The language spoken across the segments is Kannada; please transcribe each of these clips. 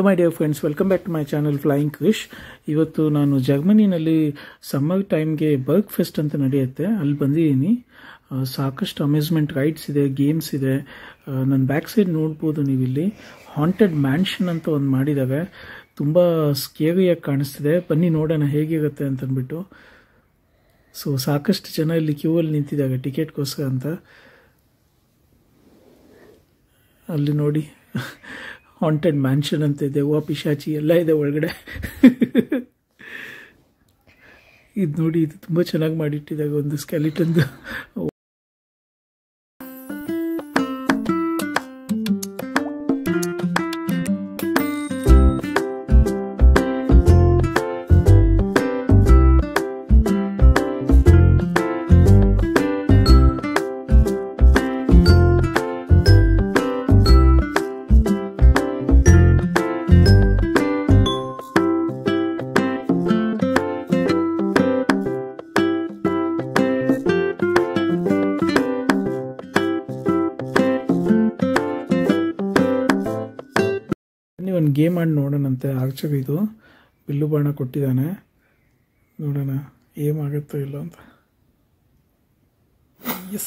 hello my dear friends welcome back to my channel flying Krish ಇವತ್ತು ನಾನು ಜರ್ಮನಿನಲ್ಲಿ ಸಮ್ಮರ್ ಟೈಮ್ಗೆ ಬರ್ಗ್ ಫೆಸ್ಟ್ ಅಂತ ನಡೆಯುತ್ತೆ ಅಲ್ಲಿ ಬಂದಿದ್ದೀನಿ ಆ, ಸಾಕಷ್ಟು ಅಮ್ಯೂಸ್ಮೆಂಟ್ ರೈಡ್ಸ್ ಇದೆ ಗೇಮ್ಸ್ ಇದೆ ನನ್ನ ಬ್ಯಾಕ್ ಸೈಡ್ ನೋಡ್ಬೋದು ನೀವು ಇಲ್ಲಿ ಹಾಂಟೆಡ್ ಮ್ಯಾನ್ಷನ್ ಅಂತ ಒಂದು ಮಾಡಿದ್ದಾರೆ ತುಂಬ ಸ್ಕೇರಿಯಾಗಿ ಕಾಣಿಸ್ತಿದೆ ಬನ್ನಿ ನೋಡೋಣ ಹೇಗಿರುತ್ತೆ ಅಂತ ಅಂದ್ಬಿಟ್ಟು ಸೊ ಸಾಕಷ್ಟು ಜನ ಇಲ್ಲಿ ಕ್ಯೂ ಅಲ್ಲಿ ನಿಂತಿದ್ದಾರೆ ಟಿಕೆಟ್ಗೋಸ್ಕರ ಅಂತ ಅಲ್ಲಿ ನೋಡಿ ಹಾಂಟೆಡ್ ಮ್ಯಾನ್ಷನ್ ಅಂತ ಇದೆ ಓ ಪಿಶಾಚಿ ಎಲ್ಲ ಇದೆ ಒಳಗಡೆ ಇದು ನೋಡಿ ಇದು ತುಂಬ ಚೆನ್ನಾಗಿ ಮಾಡಿಟ್ಟಿದ್ದಾರೆ ಒಂದು ಸ್ಕೆಲಿಟನ್ದು ಬನ್ನಿ ಒಂದು ಗೇಮ್ ಆಡಿ ನೋಡೋಣಂತೆ ಆರ್ಚರ್ ಇದು ಬಿಲ್ಲು ಬಾಣ ಕೊಟ್ಟಿದ್ದಾನೆ ನೋಡೋಣ ಏಮ್ ಆಗುತ್ತೋ ಇಲ್ಲೋ ಅಂತ ಎಸ್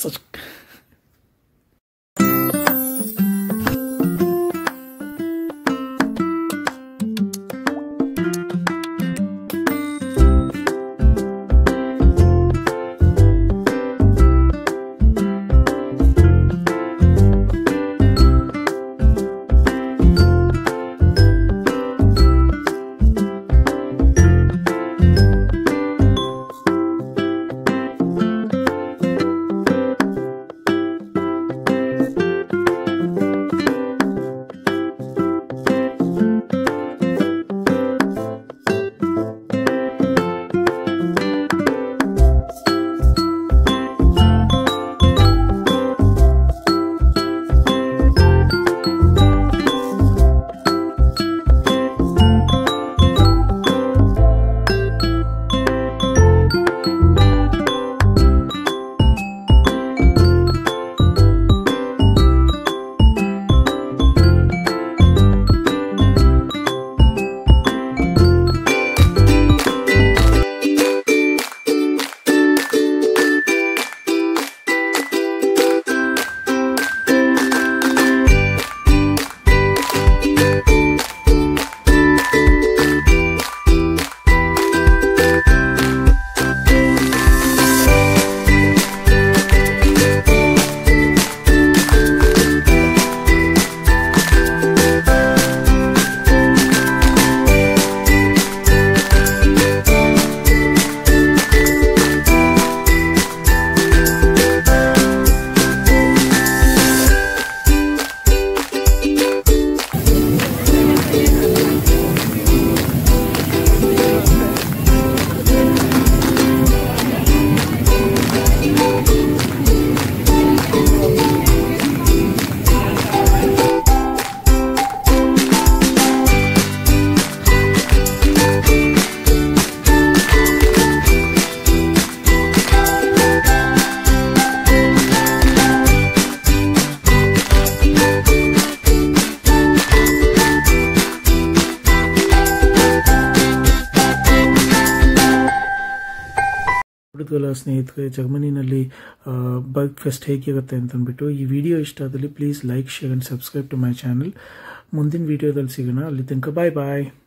ಹುಡುಗಲ ಸ್ನೇಹಿತರೆ ಜರ್ಮನಿನಲ್ಲಿ ಬರ್ಗ್ ಫೆಸ್ಟ್ ಹೇಗಿರುತ್ತೆ ಅಂತ ಅಂದ್ಬಿಟ್ಟು ಈ ವಿಡಿಯೋ ಇಷ್ಟ ಆದಲ್ಲಿ please like share and subscribe to my channel ಮುಂದಿನ ವಿಡಿಯೋದಲ್ಲಿ ಸಿಗೋಣ ಅಲ್ಲಿ ತನಕ ಬಾಯ್ ಬಾಯ್